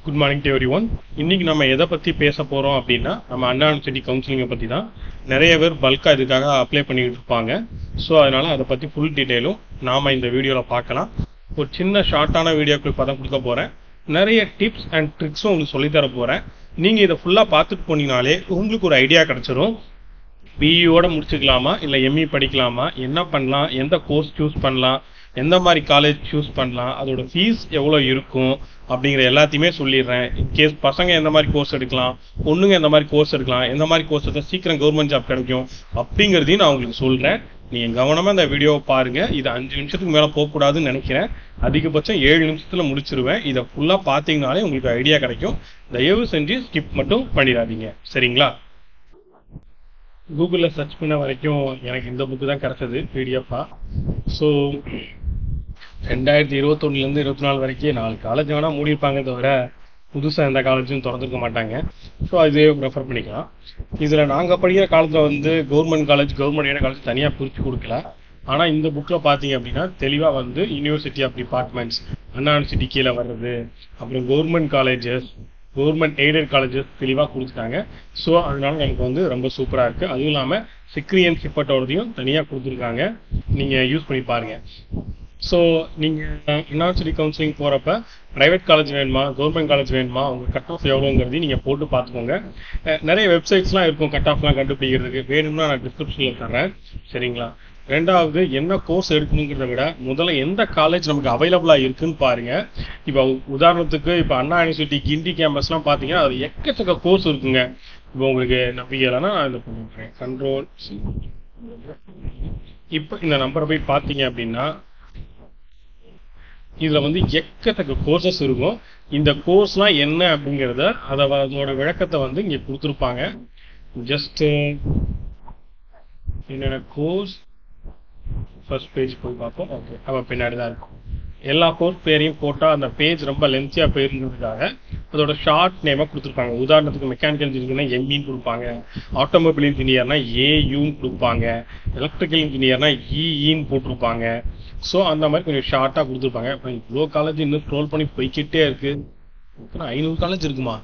Good morning to everyone இன்னைக்கு நம்ம எதை பற்றி பேச போகிறோம் அப்படின்னா நம்ம அண்ணா யூனிவர்சிட்டி கவுன்சிலிங்கை பற்றி தான் நிறைய பேர் பல்காக இதுக்காக அப்ளை பண்ணிட்டு இருப்பாங்க ஸோ அதனால அதை பற்றி ஃபுல் டீட்டெயிலும் நாம் இந்த வீடியோவில் பார்க்கலாம் ஒரு சின்ன ஷார்ட்டான வீடியோ கிளிப் தான் கொடுக்க போகிறேன் நிறைய டிப்ஸ் அண்ட் ட்ரிக்ஸும் உங்களுக்கு சொல்லித் தர போகிறேன் நீங்கள் இதை ஃபுல்லாக பார்த்துட்டு போனீங்கனாலே உங்களுக்கு ஒரு ஐடியா கிடச்சிரும் பிஇயோட முடிச்சுக்கலாமா இல்லை எம்இ படிக்கலாமா என்ன பண்ணலாம் எந்த கோர்ஸ் சூஸ் பண்ணலாம் எந்த மாதிரி காலேஜ் சூஸ் பண்ணலாம் அதோட ஃபீஸ் எவ்வளோ இருக்கும் அப்படிங்கிற எல்லாத்தையுமே சொல்லிடுறேன் இன்கேஸ் பசங்க எந்த மாதிரி கோர்ஸ் எடுக்கலாம் பொண்ணுங்க எந்த மாதிரி கோர்ஸ் எடுக்கலாம் எந்த மாதிரி கோர்ஸ் எடுத்தால் சீக்கிரம் கவர்மெண்ட் ஜாப் கிடைக்கும் அப்படிங்கிறதையும் நான் உங்களுக்கு சொல்கிறேன் நீங்கள் கவனமாக இந்த வீடியோவை பாருங்கள் இது அஞ்சு நிமிஷத்துக்கு மேலே போகக்கூடாதுன்னு நினைக்கிறேன் அதிகபட்சம் ஏழு நிமிஷத்தில் முடிச்சிருவேன் இதை ஃபுல்லாக பார்த்தீங்கனாலே உங்களுக்கு ஐடியா கிடைக்கும் தயவு செஞ்சு ஸ்கிப் மட்டும் பண்ணிடாதீங்க சரிங்களா கூகுளில் சர்ச் பண்ண வரைக்கும் எனக்கு இந்த புக்கு தான் கிடச்சது பிடிஎஃபாக ஸோ ரெண்டாயிரத்தி இருபத்தொன்னுலேருந்து இருபத்தி நாலு வரைக்கும் நாலு காலேஜ் வேணால் மூடியிருப்பாங்க தவிர புதுசாக எந்த காலேஜும் திறந்துருக்க மாட்டாங்க ஸோ அதே ரெஃபர் பண்ணிக்கலாம் இதில் நாங்கள் படிக்கிற காலத்தில் வந்து கவர்மெண்ட் காலேஜ் கவர்மெண்ட் காலேஜ் தனியாக பிரித்து கொடுக்கல ஆனால் இந்த புக்கில் பார்த்தீங்க அப்படின்னா தெளிவாக வந்து university of departments Anna university கீழே வர்றது அப்புறம் government colleges government aided colleges தெளிவாக கொடுத்துட்டாங்க ஸோ அதனால எனக்கு வந்து ரொம்ப சூப்பராக இருக்குது அதுவும் இல்லாமல் சிக்ரியன் சிப்பட்டோடதையும் தனியாக கொடுத்துருக்காங்க நீங்கள் யூஸ் பண்ணி பாருங்கள் ஸோ நீங்கள் யூனிவர்சிட்டி கவுன்சிலிங் போகிறப்ப ப்ரைவேட் காலேஜ் வேணுமா கவர்மெண்ட் காலேஜ் வேணுமா உங்கள் கட் ஆஃப் எவ்வளோங்கிறதையும் நீங்கள் போட்டு பார்த்துக்கோங்க அஹ் நிறைய வெப்சைட்ஸ்லாம் இருக்கும் கட் ஆஃப்லாம் கண்டுபிடிக்கிறதுக்கு வேணும்னா நான் டிஸ்கிரிப்ஷனில் தரேன் சரிங்களா ரெண்டாவது என்ன கோர்ஸ் எடுக்கணுங்கிறத விட முதல்ல எந்த காலேஜ் நமக்கு அவைலபிளாக இருக்குன்னு பாருங்க இப்போ உதாரணத்துக்கு இப்போ அண்ணா யூனிவர்சிட்டி கிண்டி கேம்பஸ்லாம் பார்த்தீங்கன்னா அது எக்கச்சக்க கோர்ஸ் இருக்குங்க இப்போ உங்களுக்கு நம்பிக்கை இல்லைன்னா நான் இதை பண்ணுறேன் கண்ட்ரோல் இப்போ இந்த நம்பரை போய் பார்த்தீங்க அப்படின்னா இதுல வந்து எக்கத்தக்க கோர்சஸ் இருக்கும் இந்த கோர்ஸ்லாம் என்ன அப்படிங்கிறத அதை அதோட விளக்கத்தை வந்து இங்க கொடுத்துருப்பாங்க ஜஸ்ட் என்னென்ன கோர்ஸ் ஃபர்ஸ்ட் பேஜ் போய் பார்ப்போம் ஓகே அவ பின்னாடி தான் இருக்கும் எல்லா கோர்ஸ் பேரையும் போட்டால் அந்த பேஜ் ரொம்ப லென்த்தியாக போயிருந்ததுக்காக அதோட ஷார்ட் நேமாக கொடுத்துருப்பாங்க உதாரணத்துக்கு மெக்கானிக்கல் இன்ஜினியர்னா எம்இன்னு கொடுப்பாங்க ஆட்டோமொபைல் இன்ஜினியர்னா ஏயுன்னு கொடுப்பாங்க எலக்ட்ரிக்கல் இன்ஜினியர்னா இஇன்னு போட்டிருப்பாங்க ஸோ அந்த மாதிரி கொஞ்சம் ஷார்ட்டாக கொடுத்துருப்பாங்க இப்போ இவ்வளோ காலேஜ் இன்னும் ஸ்க்ரோல் பண்ணி போய்க்கிட்டே இருக்கு ஐநூறு காலேஜ் இருக்குமா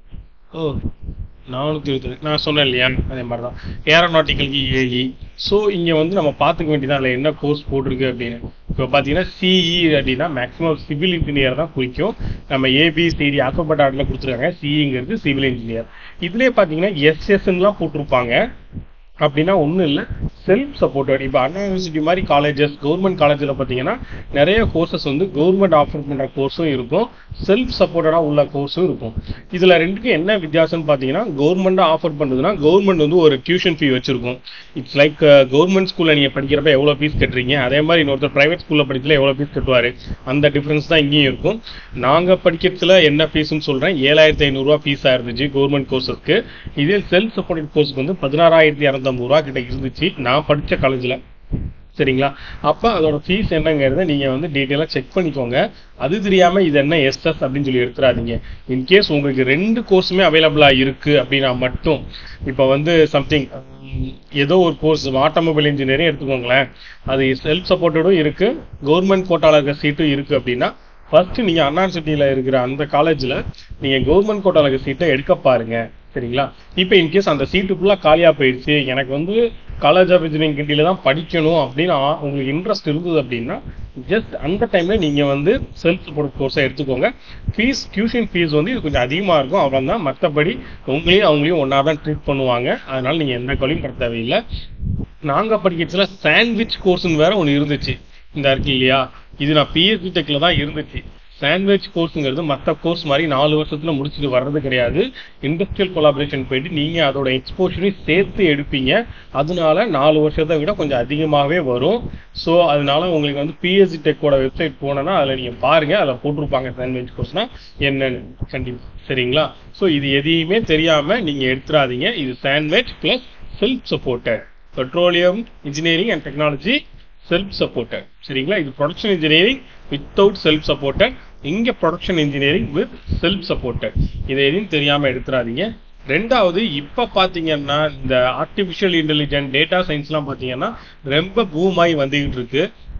ஓ நானூற்றி இருபத்தி நான் சொன்னேன் இல்லையா அதே மாதிரி தான் ஏரோநாட்டிக்கல் ஏஇ ஸோ இங்கே வந்து நம்ம பார்த்துக்க வேண்டியதான் அதில் என்ன கோர்ஸ் போட்டிருக்கு அப்படின்னு இப்போ பார்த்தீங்கன்னா சிஇ அப்படின்னா மேக்ஸிமம் சிவில் இன்ஜினியர் தான் குறிக்கும் நம்ம ஏபிசிடி ஆல்பபெட் ஆர்டரில் கொடுத்துருக்காங்க சிஇங்கிறது சிவில் இன்ஜினியர் இதுலேயே பார்த்தீங்கன்னா எஸ்எஸ்ன்னுலாம் போட்டிருப்பாங்க அப்படின்னா ஒன்றும் இல்லை செல்ஃப் சப்போர்ட்டட் இப்போ அண்ணா யூனிவர்சிட்டி மாதிரி காலேஜஸ் கவர்மெண்ட் காலேஜில் பார்த்தீங்கன்னா நிறைய கோர்சஸ் வந்து கவர்மெண்ட் ஆஃபர் பண்ணுற கோர்ஸும் இருக்கும் செல்ஃப் சப்போர்ட்டடாக உள்ள கோர்ஸும் இருக்கும் இதில் ரெண்டுக்கும் என்ன வித்தியாசம்னு பார்த்தீங்கன்னா கவர்மெண்ட்டாக ஆஃபர் பண்ணுறதுனா கவர்மெண்ட் வந்து ஒரு டியூஷன் ஃபீ வச்சிருக்கும் இட்ஸ் லைக் கவர்மெண்ட் ஸ்கூலில் நீங்கள் படிக்கிறப்ப எவ்வளோ ஃபீஸ் கட்டுறீங்க அதே மாதிரி இன்னொருத்தர் ப்ரைவேட் ஸ்கூலில் படிக்கல எவ்வளோ ஃபீஸ் கட்டுவார் அந்த டிஃப்ரென்ஸ் தான் இங்கேயும் இருக்கும் நாங்கள் படிக்கிறதுல என்ன ஃபீஸ்னு சொல்கிறேன் ஏழாயிரத்தி ஐநூறுரூவா ஃபீஸாக இருந்துச்சு கவர்மெண்ட் கோர்ஸஸ்க்கு இதே செல்ஃப் சப்போர்ட்டட் கோர்ஸுக்கு வந்து பதினாறாயிரத்தி இரநூத்தம்பது ரூபா கிட்ட இருந்துச்சு நான் படித்த காலேஜில் சரிங்களா அப்போ அதோட ஃபீஸ் என்னங்கிறத நீங்கள் வந்து டீட்டெயிலாக செக் பண்ணிக்கோங்க அது தெரியாமல் இது என்ன எஸ்எஸ் அப்படின்னு சொல்லி எடுத்துடாதீங்க இன்கேஸ் உங்களுக்கு ரெண்டு கோர்ஸுமே அவைலபிளாக இருக்குது அப்படின்னா மட்டும் இப்போ வந்து சம்திங் ஏதோ ஒரு கோர்ஸ் ஆட்டோமொபைல் இன்ஜினியரிங் எடுத்துக்கோங்களேன் அது செல்ஃப் சப்போர்ட்டடும் இருக்குது கவர்மெண்ட் கோட்டாவில் இருக்க சீட்டும் இருக்குது அப்படின்னா ஃபர்ஸ்ட் நீங்கள் அண்ணா சிட்டியில் இருக்கிற அந்த காலேஜில் நீங்கள் கவர்மெண்ட் கோட்டாவில் இருக்க சீட்டை எடுக்க பாருங்க சரிங்களா இப்போ இன்கேஸ் அந்த சீட்டு ஃபுல்லாக காலியாக போயிடுச்சு எனக்கு வந்து காலேஜ் ஆஃப் இன்ஜினியரிங் கிண்டியில் தான் படிக்கணும் அப்படின்னு ஆ- உங்களுக்கு இன்ட்ரெஸ்ட் இருந்தது அப்படின்னா ஜஸ்ட் அந்த டைமில் நீங்கள் வந்து செல்ஃப் சப்போர்ட் கோர்ஸை எடுத்துக்கோங்க ஃபீஸ் டியூஷன் ஃபீஸ் வந்து இது கொஞ்சம் அதிகமாக இருக்கும் அவ்வளோ தான் மற்றபடி உங்களையும் அவங்களையும் ஒன்றா தான் ட்ரீட் பண்ணுவாங்க அதனால நீங்கள் எந்த கவலையும் பட தேவையில்லை நாங்கள் படிக்கிறதுல சாண்ட்விச் கோர்ஸ்னு வேற ஒன்று இருந்துச்சு இந்த இருக்கு இல்லையா இது நான் பிஎஸ்சி டெக்ல தான் இருந்துச்சு சாண்ட்விச் கோர்ஸுங்கிறது மற்ற கோர்ஸ் மாதிரி நாலு வருஷத்துல முடிச்சுட்டு வர்றது கிடையாது இண்டஸ்ட்ரியல் கொலாபரேஷன் போயிட்டு நீங்க அதோட எக்ஸ்போஷரையும் சேர்த்து எடுப்பீங்க அதனால நாலு வருஷத்தை விட கொஞ்சம் அதிகமாகவே வரும் ஸோ அதனால உங்களுக்கு வந்து பிஎஸ்சி டெக்கோட வெப்சைட் போனோன்னா அதில் நீங்கள் பாருங்க அதில் போட்டிருப்பாங்க சாண்ட்விச் கோர்ஸ்னா என்னன்னு கண்டிப்பாக சரிங்களா ஸோ இது எதையுமே தெரியாம நீங்க எடுத்துடாதீங்க இது sandwich plus self supported petroleum engineering and technology self supported சரிங்களா இது production engineering without self supported இங்க production engineering with self supported இதை எதையும் தெரியாம எடுத்துறாதீங்க ரெண்டாவது இப்ப பாத்தீங்கன்னா இந்த ஆர்டிபிஷியல் இன்டெலிஜென்ட் டேட்டா சயின்ஸ்லாம் பாத்தீங்கன்னா ரொம்ப பூமாய் வந்துகிட்டு இருக்கு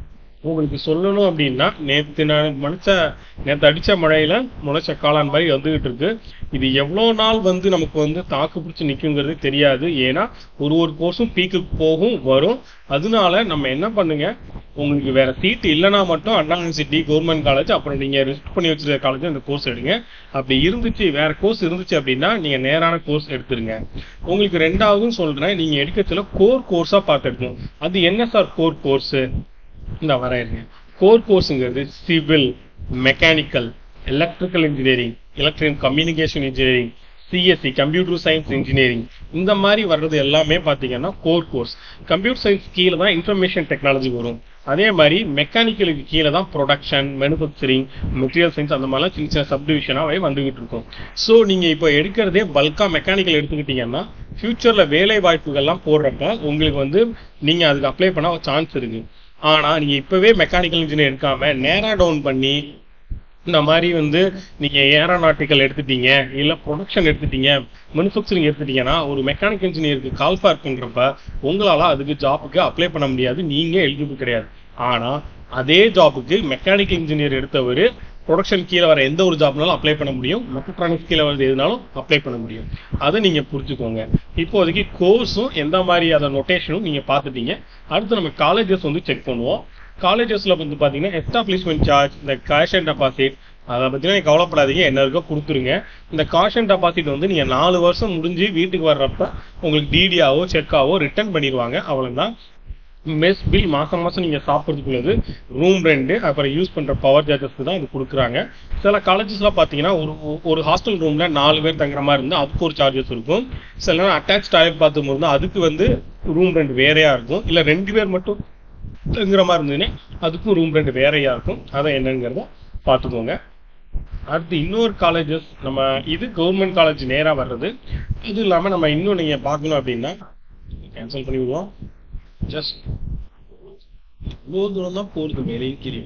உங்களுக்கு சொல்லணும் அப்படின்னா நேத்து நான் மனுச்ச நேத்து அடிச்ச மழையில முளைச்ச காளான் மாதிரி வந்துகிட்டு இருக்கு இது எவ்வளவு நாள் வந்து நமக்கு வந்து தாக்கு பிடிச்சு நிக்குங்கிறது தெரியாது ஏன்னா ஒரு ஒரு கோர்ஸும் பீக்குக்கு போகும் வரும் அதனால நம்ம என்ன பண்ணுங்க உங்களுக்கு வேற சீட் இல்லைன்னா மட்டும் அண்ணா யூனிவர்சிட்டி கவர்மெண்ட் காலேஜ் அப்புறம் நீங்க ரிஸ்க் பண்ணி வச்சிருக்க காலேஜ் இந்த கோர்ஸ் எடுங்க அப்படி இருந்துச்சு வேற கோர்ஸ் இருந்துச்சு அப்படின்னா நீங்க நேரான கோர்ஸ் எடுத்துருங்க உங்களுக்கு ரெண்டாவதும் சொல்றேன் நீங்க எடுக்கிறதுல கோர் கோர்ஸா பார்த்து எடுக்கணும் அது என்ன சார் கோர் கோர்ஸ் இந்த வரையறுங்க கோர் கோர்ஸுங்கிறது civil mechanical electrical engineering electric communication engineering CSE computer science engineering இந்த மாதிரி வர்றது எல்லாமே பார்த்தீங்கன்னா கோர் கோர்ஸ் கம்ப்யூட்டர் சயின்ஸ் கீழே தான் இன்ஃபர்மேஷன் டெக்னாலஜி வரும் அதே மாதிரி மெக்கானிக்கலுக்கு கீழே தான் ப்ரொடக்ஷன் மேனுஃபேக்சரிங் மெட்டீரியல் சயின்ஸ் அந்த மாதிரிலாம் சின்ன சின்ன சப்டிவிஷனாகவே வந்துகிட்டு இருக்கும் ஸோ நீங்கள் இப்போ எடுக்கிறதே பல்கா மெக்கானிக்கல் எடுத்துக்கிட்டீங்கன்னா ஃபியூச்சரில் வேலை வாய்ப்புகள்லாம் போடுறப்ப உங்களுக்கு வந்து நீங்கள் அதுக்கு அப்ளை பண்ண சான்ஸ் இருக்கு ஆனால் நீங்கள் இப்போவே மெக்கானிக்கல் இன்ஜினியர் எடுக்காம நேராக டவுன் பண்ணி இந்த மாதிரி வந்து நீங்க ஏரோநாட்டிக்கல் எடுத்துட்டீங்க இல்ல ப்ரொடக்ஷன் எடுத்துட்டீங்க மேனுஃபேக்சரிங் எடுத்துட்டீங்கன்னா ஒரு மெக்கானிக்கல் இன்ஜினியருக்கு கால் ஃபார் பண்றப்ப உங்களால அதுக்கு ஜாபுக்கு அப்ளை பண்ண முடியாது நீங்க எலிஜிபிள் கிடையாது ஆனா அதே ஜாபுக்கு மெக்கானிக்கல் இன்ஜினியர் எடுத்தவர் ப்ரொடக்ஷன் கீழே வர எந்த ஒரு ஜாப்னாலும் அப்ளை பண்ண முடியும் மெக்கட்ரானிக்ஸ் கீழே வரது எதுனாலும் அப்ளை பண்ண முடியும் அதை நீங்க புரிஞ்சுக்கோங்க இப்போதைக்கு கோர்ஸும் எந்த மாதிரி அதை நொட்டேஷனும் நீங்க பார்த்துட்டீங்க அடுத்து நம்ம காலேஜஸ் வந்து செக் பண்ணுவோம் காலேஜஸ்ல வந்து பாத்தீங்கன்னா எஸ்டாப்ளிஷ்மெண்ட் சார்ஜ் இந்த கேஷ் அண்ட் டெபாசிட் அதை பத்திலாம் நீங்க கவலைப்படாதீங்க என்ன இருக்கோ கொடுத்துருங்க இந்த காஷ் அண்ட் டெபாசிட் வந்து நீங்க நாலு வருஷம் முடிஞ்சு வீட்டுக்கு வர்றப்ப உங்களுக்கு டிடியாவோ செக்காவோ ரிட்டர்ன் பண்ணிடுவாங்க அவ்வளவுதான் மெஸ் பில் மாசம் மாசம் நீங்க சாப்பிட்றதுக்குள்ளது ரூம் ரெண்ட் அப்புறம் யூஸ் பண்ற பவர் சார்ஜஸ்க்கு தான் இது கொடுக்குறாங்க சில காலேஜஸ்ல பாத்தீங்கன்னா ஒரு ஒரு ஹாஸ்டல் ரூம்ல நாலு பேர் தங்குற மாதிரி இருந்தா அதுக்கு ஒரு சார்ஜஸ் இருக்கும் சில நேரம் அட்டாச் டாய்லெட் பாத்ரூம் இருந்தா அதுக்கு வந்து ரூம் ரெண்ட் வேறையா இருக்கும் இல்ல ரெண்டு பேர் மட்டும் தங்குற மாதிரி இருந்ததுன்னா அதுக்கும் ரூம் ரெண்ட் வேறையா இருக்கும் அதை என்னங்கிறத பார்த்துக்கோங்க அடுத்து இன்னொரு காலேஜஸ் நம்ம இது கவர்மெண்ட் காலேஜ் நேரா வர்றது இது இல்லாம நம்ம இன்னும் நீங்க பார்க்கணும் அப்படின்னா கேன்சல் பண்ணி விடுவோம் ஜஸ்ட் இவ்வளோ தூரம் தான் போறது மேலேயும் கீழே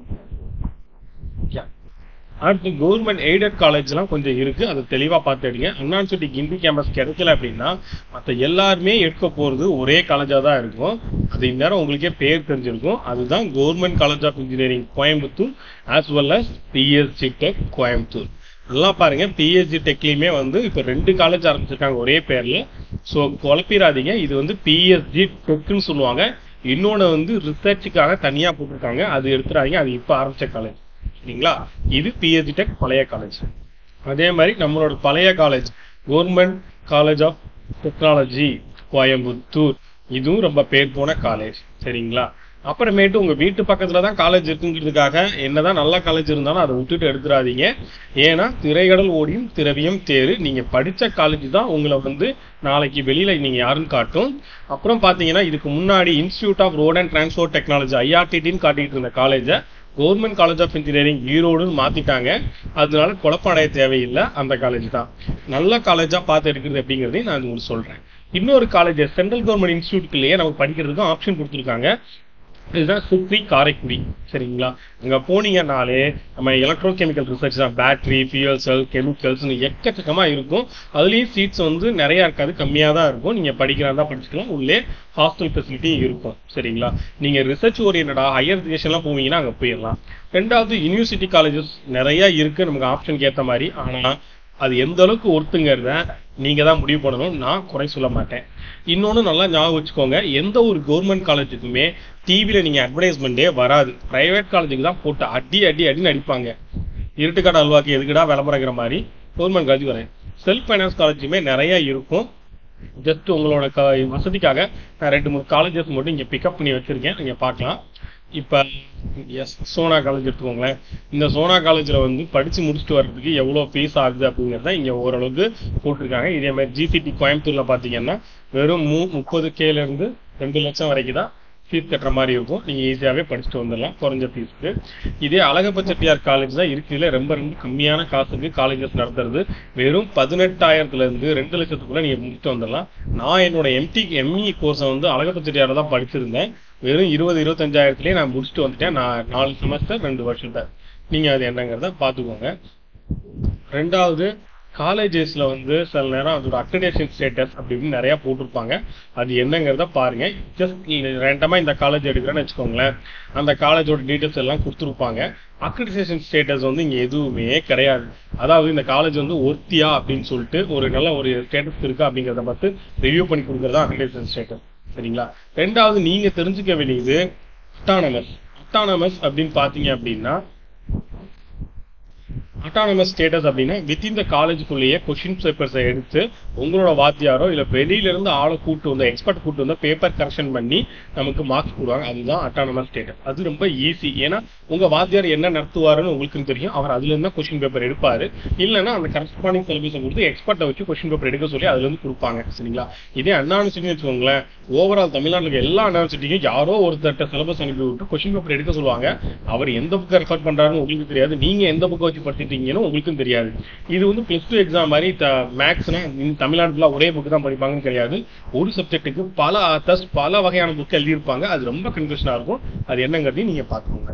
Yeah. அடுத்து கவர்மெண்ட் எய்டட் காலேஜ்லாம் கொஞ்சம் இருக்கு அதை தெளிவா பார்த்து எடுங்க அண்ணா யூனிவர்சிட்டி கிண்டி கேம்பஸ் கிடைக்கல அப்படின்னா மற்ற எல்லாருமே எடுக்க போறது ஒரே காலேஜா தான் இருக்கும் அது இந்நேரம் உங்களுக்கே பேர் தெரிஞ்சிருக்கும் அதுதான் government college of engineering Coimbatore as well as PSG tech Coimbatore நல்லா பாருங்க பிஎஸ்ஜி டெக்லயுமே வந்து இப்போ ரெண்டு காலேஜ் ஆரம்பிச்சிருக்காங்க ஒரே பேர்ல ஸோ குழப்பிடாதீங்க இது வந்து பிஎஸ்ஜி டெக்னு சொல்லுவாங்க இன்னொன்னு வந்து ரிசர்ச்சுக்காக தனியா போட்டிருக்காங்க அது எடுத்துறாதீங்க அது இப்போ ஆரம்பிச்ச காலேஜ் சரிங்களா இது பிஎஸ்ஜி டெக் பழைய காலேஜ் அதே மாதிரி நம்மளோட பழைய college government college of technology Coimbatore இதுவும் ரொம்ப பேர் போன காலேஜ் சரிங்களா அப்புறமேட்டு உங்க வீட்டு பக்கத்துல தான் காலேஜ் இருக்குங்கிறதுக்காக என்னதான் நல்ல காலேஜ் இருந்தாலும் அதை விட்டுட்டு எடுத்துடாதீங்க ஏன்னா திரைகடல் ஓடியும் திரவியம் தேரு நீங்க படிச்ச காலேஜ் தான் உங்களை வந்து நாளைக்கு வெளியில நீங்க யாருன்னு காட்டும் அப்புறம் பாத்தீங்கன்னா இதுக்கு முன்னாடி institute of road and transport technology ஐஆர்டிடின்னு காட்டிட்டு இருந்த காலேஜை கவர்மெண்ட் காலேஜ் ஆஃப் இன்ஜினியரிங் ஈரோடுன்னு மாத்திட்டாங்க அதனால குழப்பம் அடைய தேவையில்லை அந்த காலேஜ் தான் நல்ல காலேஜா பார்த்து எடுக்கிறது அப்படிங்கிறதையும் நான் உங்களுக்கு சொல்றேன் இன்னொரு காலேஜ் சென்ட்ரல் கவர்மெண்ட் இன்ஸ்டியூட்குள்ளேயே நமக்கு படிக்கிறதுக்கும் ஆப்ஷன் கொடுத்துருக்காங்க இதுதான் சுக்ரி காரைக்குடி சரிங்களா அங்க போனீங்கன்னாலே நம்ம எலக்ட்ரோ கெமிக்கல் ரிசர்ச் தான் பேட்டரி ஃபியூல் செல் கெமிக்கல்ஸ்னு எக்கச்சக்கமா இருக்கும் அதுலயும் சீட்ஸ் வந்து நிறைய இருக்காது கம்மியா தான் இருக்கும் நீங்க படிக்கிறதா படிச்சுக்கலாம் உள்ளே ஹாஸ்டல் ஃபெசிலிட்டி இருக்கும் சரிங்களா நீங்க ரிசர்ச் ஓரியன்டா ஹையர் எஜுகேஷன்லாம் போவீங்கன்னா அங்க போயிடலாம் ரெண்டாவது யூனிவர்சிட்டி காலேஜஸ் நிறைய இருக்கு நமக்கு ஆப்ஷனுக்கு ஏத்த மாதிரி ஆனா அது எந்த அளவுக்கு ஒருத்துங்கிறத நீங்க தான் முடிவு பண்ணணும் நான் குறை சொல்ல மாட்டேன் இன்னொன்னு நல்லா ஞாபகம் வச்சுக்கோங்க எந்த ஒரு கவர்மெண்ட் காலேஜுக்குமே டிவில நீங்க அட்வர்டைஸ்மெண்டே வராது பிரைவேட் காலேஜுக்கு தான் போட்டு அடி அடி அடின்னு அடிப்பாங்க இருட்டுக்காடு அல்வாக்கு எதுக்குடா விளம்பரங்கிற மாதிரி கவர்மெண்ட் காலேஜ் வரேன் செல்ஃப் ஃபைனான்ஸ் காலேஜுமே நிறைய இருக்கும் ஜஸ்ட் உங்களோட க வசதிக்காக நான் ரெண்டு மூணு காலேஜஸ் மட்டும் இங்க பிக்கப் பண்ணி வச்சிருக்கேன் நீங்க பார்க்கலாம் இப்ப எஸ் சோனா காலேஜ் எடுத்துக்கோங்களேன் இந்த சோனா காலேஜ்ல வந்து படிச்சு முடிச்சுட்டு வர்றதுக்கு எவ்வளவு ஃபீஸ் ஆகுது அப்படிங்கறத இங்க ஓரளவுக்கு போட்டிருக்காங்க இதே மாதிரி ஜிசிடி கோயம்புத்தூர்ல பாத்தீங்கன்னா வெறும் மூ முப்பது கேல இருந்து ரெண்டு லட்சம் வரைக்கும் தான் ஃபீஸ் கட்டுற மாதிரி இருக்கும் நீங்க ஈஸியாவே படிச்சுட்டு வந்துடலாம் குறைஞ்ச ஃபீஸ்க்கு இதே அழகப்ப செட்டியார் காலேஜ் தான் இருக்குதுல ரொம்ப ரொம்ப கம்மியான காசுக்கு காலேஜஸ் நடத்துறது வெறும் பதினெட்டாயிரத்துல இருந்து ரெண்டு லட்சத்துக்குள்ள நீங்க முடிச்சுட்டு வந்துடலாம் நான் என்னோட எம்டி எம்இ கோர்ஸை வந்து அழகப்ப செட்டியார் தான் படிச்சிருந்தேன் வெறும் இருபது இருபத்தஞ்சாயிரத்துலயே நான் முடிச்சுட்டு வந்துட்டேன் நான் நாலு செமஸ்டர் ரெண்டு வருஷத்தை நீங்க அது என்னங்கிறத பாத்துக்கோங்க ரெண்டாவது காலேஜஸ்ல வந்து சில நேரம் அதோட அக்ரிடேஷன் ஸ்டேட்டஸ் அப்படின்னு நிறைய போட்டிருப்பாங்க அது என்னங்கிறத பாருங்க ஜஸ்ட் ரேண்டமா இந்த காலேஜ் எடுக்கிறேன்னு வச்சுக்கோங்களேன் அந்த காலேஜோட டீட்டெயில்ஸ் எல்லாம் கொடுத்துருப்பாங்க அக்ரிடேஷன் ஸ்டேட்டஸ் வந்து இங்க எதுவுமே கிடையாது அதாவது இந்த காலேஜ் வந்து ஒர்த்தியா அப்படின்னு சொல்லிட்டு ஒரு நல்ல ஒரு ஸ்டேட்டஸ் இருக்கா அப்படிங்கிறத பார்த்து ரிவ்யூ பண்ணி கொடுக்கறதா அக்ரிடேஷன் ஸ்டேட்டஸ் சரிங்களா ரெண்டாவது நீங்க தெரிஞ்சுக்க வேண்டியது அட்டானமஸ் அட்டானமஸ் அப்படின்னு பாத்தீங்க அப்படின்னா அட்டானமஸ் ஸ்டேட்டஸ் அப்படின்னா வித்தின் த காலேஜுக்குள்ளேயே கொஷின் பேப்பர்ஸை எடுத்து உங்களோட வாத்தியாரோ இல்ல வெளியில இருந்து ஆளை கூட்டு வந்து எக்ஸ்பர்ட் கூட்டு வந்து பேப்பர் கரெக்ஷன் பண்ணி நமக்கு மார்க்ஸ் போடுவாங்க அதுதான் அட்டானமஸ் ஸ்டேட்டஸ் அது ரொம்ப ஈஸி ஏன்னா உங்க வாத்தியார் என்ன நடத்துவாருன்னு உங்களுக்கு தெரியும் அவர் அதுல இருந்து கொஸ்டின் பேப்பர் எடுப்பாரு இல்லைன்னா அந்த கரஸ்பாண்டிங் சிலபஸை கொடுத்து எக்ஸ்பர்ட்டை வச்சு கொஸ்டின் பேப்பர் எடுக்க சொல்லி அதுல இருந்து கொடுப்பாங்க சரிங்களா இதே அண்ணா யூனிவர்சிட்டின்னு வச்சுக்கோங்களேன் ஓவரால் தமிழ்நாட்டில் இருக்க எல்லா அண்ணா யூனிவர்சிட்டிக்கும் யாரோ ஒருத்தர்ட்ட சிலபஸ் அனுப்பி விட்டு கொஸ்டின் பேப்பர் எடுக்க சொல்லுவாங்க அவர் எந்த புக்கை ரெஃபர் பண்றாருன்னு உங்களுக்கு தெரியாது நீங்க எந்த புக்கை வச்சு படிச்சிட்டீங்கன்னு உங்களுக்கும் தெரியாது இது வந்து பிளஸ் டூ எக்ஸாம் மாதிரி மேக்ஸ்னா தமிழ்நாட்டுல ஒரே புக் தான் படிப்பாங்கன்னு கிடையாது ஒரு சப்ஜெக்ட்டுக்கு பல ஆத்தர்ஸ் பல வகையான புக் எழுதியிருப்பாங்க அது ரொம்ப கன்ஃபியூஷனா இருக்கும் அது என்னங்கிறதையும் நீங்க பார்த்துக்கோங்க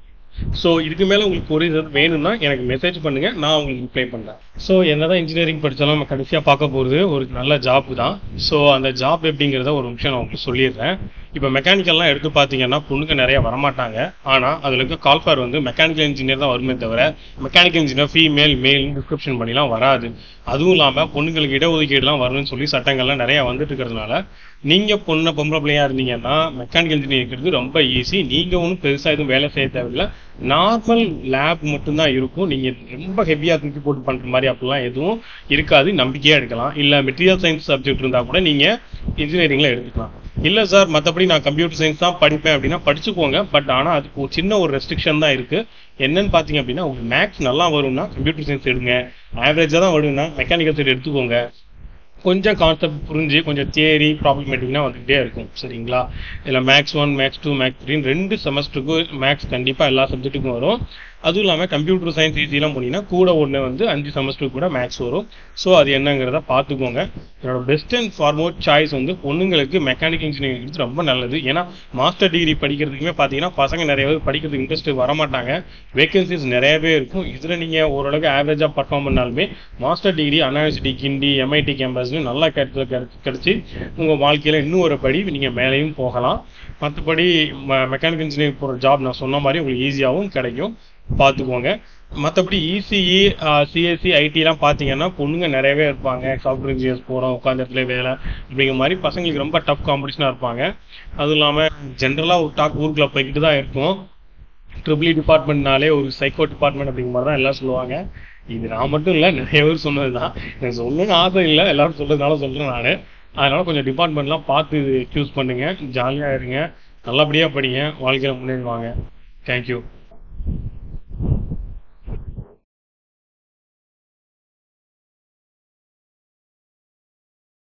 ஸோ இதுக்கு மேல உங்களுக்கு ஒரு இது வேணும்னா எனக்கு மெசேஜ் பண்ணுங்க நான் உங்களுக்கு ரிப்ளை பண்றேன் ஸோ என்னதான் இன்ஜினியரிங் படிச்சாலும் நம்ம கடைசியா பார்க்க போறது ஒரு நல்ல ஜாப் தான் ஸோ அந்த ஜாப் எப்படிங்கிறத ஒரு நிமிஷம் நான் உங்களுக்கு சொல்லிடுறேன் இப்போ மெக்கானிக்கல்லாம் எடுத்து பார்த்தீங்கன்னா பொண்ணுங்க நிறைய வரமாட்டாங்க ஆனா அதுல இருக்க கால்ஃபார் வந்து மெக்கானிக்கல் இன்ஜினியர் தான் வருமே தவிர mechanical engineer female male description பண்ணிலாம் வராது அதுவும் இல்லாம பொண்ணுங்களுக்கு இடஒதுக்கீடுலாம் வரணும்னு சொல்லி சட்டங்கள்லாம் நிறைய வந்துட்டு இருக்கிறதுனால நீங்க பொண்ணு பொம்பளை பிள்ளையா இருந்தீங்கன்னா மெக்கானிக்கல் இன்ஜினியர் இருக்கிறது ரொம்ப ஈஸி நீங்க ஒன்றும் பெருசா எதுவும் வேலை செய்ய தேவையில்லை நார்மல் லேப் மட்டும்தான் இருக்கும் நீங்க ரொம்ப ஹெவியா தூக்கி போட்டு பண்ற மாதிரி அப்படிலாம் எதுவும் இருக்காது நம்பிக்கையா எடுக்கலாம் இல்ல மெட்டீரியல் சயின்ஸ் சப்ஜெக்ட் இருந்தா கூட நீங்க இன்ஜினியரிங்ல எடுத்துக்கலாம் இல்ல சார் மத்தபடி நான் கம்ப்யூட்டர் சயின்ஸ் தான் படிப்பேன் அப்படின்னா படிச்சுக்கோங்க பட் ஆனா அதுக்கு ஒரு சின்ன ஒரு ரெஸ்ட்ரிக்ஷன் தான் இருக்கு என்னன்னு பாத்தீங்க அப்படின்னா உங்களுக்கு மேக்ஸ் நல்லா வரும்னா கம்ப்யூட்டர் சயின்ஸ் எடுங்க ஆவரேஜா தான் வரும்னா மெக்கானிக்கல் சைடு எடுத்துக்கோங்க கொஞ்சம் கான்செப்ட் புரிஞ்சு கொஞ்சம் தியரி ப்ராப்ளமேட்டிக்னா வந்துகிட்டே இருக்கும் சரிங்களா இதில் max one max two max three ரெண்டு செமஸ்டருக்கும் மேக்ஸ் கண்டிப்பாக எல்லா சப்ஜெக்ட்டுக்கும் வரும் அதுவும் இல்லாமல் கம்ப்யூட்டர் சயின்ஸ் ஈஸியெலாம் போனீங்கன்னா கூட ஒன்று வந்து அஞ்சு செமஸ்டருக்கு கூட மேக்ஸ் வரும் ஸோ அது என்னங்கிறத பார்த்துக்கோங்க என்னோட பெஸ்ட் அண்ட் ஃபார்மோட் சாய்ஸ் வந்து பொண்ணுங்களுக்கு மெக்கானிக்கல் இன்ஜினியரிங் எடுத்து ரொம்ப நல்லது ஏன்னா மாஸ்டர் டிகிரி படிக்கிறதுக்குமே பார்த்தீங்கன்னா பசங்க நிறைய பேர் படிக்கிறதுக்கு இன்ட்ரெஸ்ட் வரமாட்டாங்க வேகன்சிஸ் நிறையவே இருக்கும் இதில் நீங்கள் ஓரளவுக்கு ஆவரேஜாக பர்ஃபார்ம் பண்ணாலுமே master degree Anna university Guindy MIT கேம்பஸ்னு நல்லா கிடைச்சி கிடைச்சி உங்கள் வாழ்க்கையில் இன்னும் ஒரு படி நீங்கள் மேலேயும் போகலாம் மற்றபடி மெக்கானிக்கல் இன்ஜினியரிங் போகிற ஜாப் நான் சொன்ன மாதிரி உங்களுக்கு ஈஸியாகவும் கிடைக்கும் பார்த்துக்கோங்க மற்றபடி இசிஇ சிஎஸ்சி ஐடிலாம் பார்த்தீங்கன்னா பொண்ணுங்க நிறையவே இருப்பாங்க சாஃப்ட்வேர் இன்ஜினியர்ஸ் போகிறோம் உட்காந்த இடத்துல வேலை அப்படிங்கிற மாதிரி பசங்களுக்கு ரொம்ப டஃப் காம்படிஷனாக இருப்பாங்க அதுவும் இல்லாமல் ஜென்ரலாக ஒரு டாக் ஊருக்குள்ள போய்கிட்டு தான் இருக்கும் ட்ரிபிள் டிபார்ட்மெண்ட்னாலே ஒரு சைக்கோ டிபார்ட்மெண்ட் அப்படிங்கிற மாதிரி தான் எல்லாம் சொல்லுவாங்க இது நான் மட்டும் இல்லை நிறைய பேர் சொன்னது தான் எனக்கு சொல்லணும்னு ஆசை இல்லை எல்லாரும் சொல்றதுனால சொல்கிறேன் நான் அதனால கொஞ்சம் டிபார்ட்மெண்ட்லாம் பார்த்து சூஸ் பண்ணுங்க ஜாலியாக இருங்க நல்லபடியாக படிங்க வாழ்க்கையில் முன்னேறுவாங்க தேங்க்யூ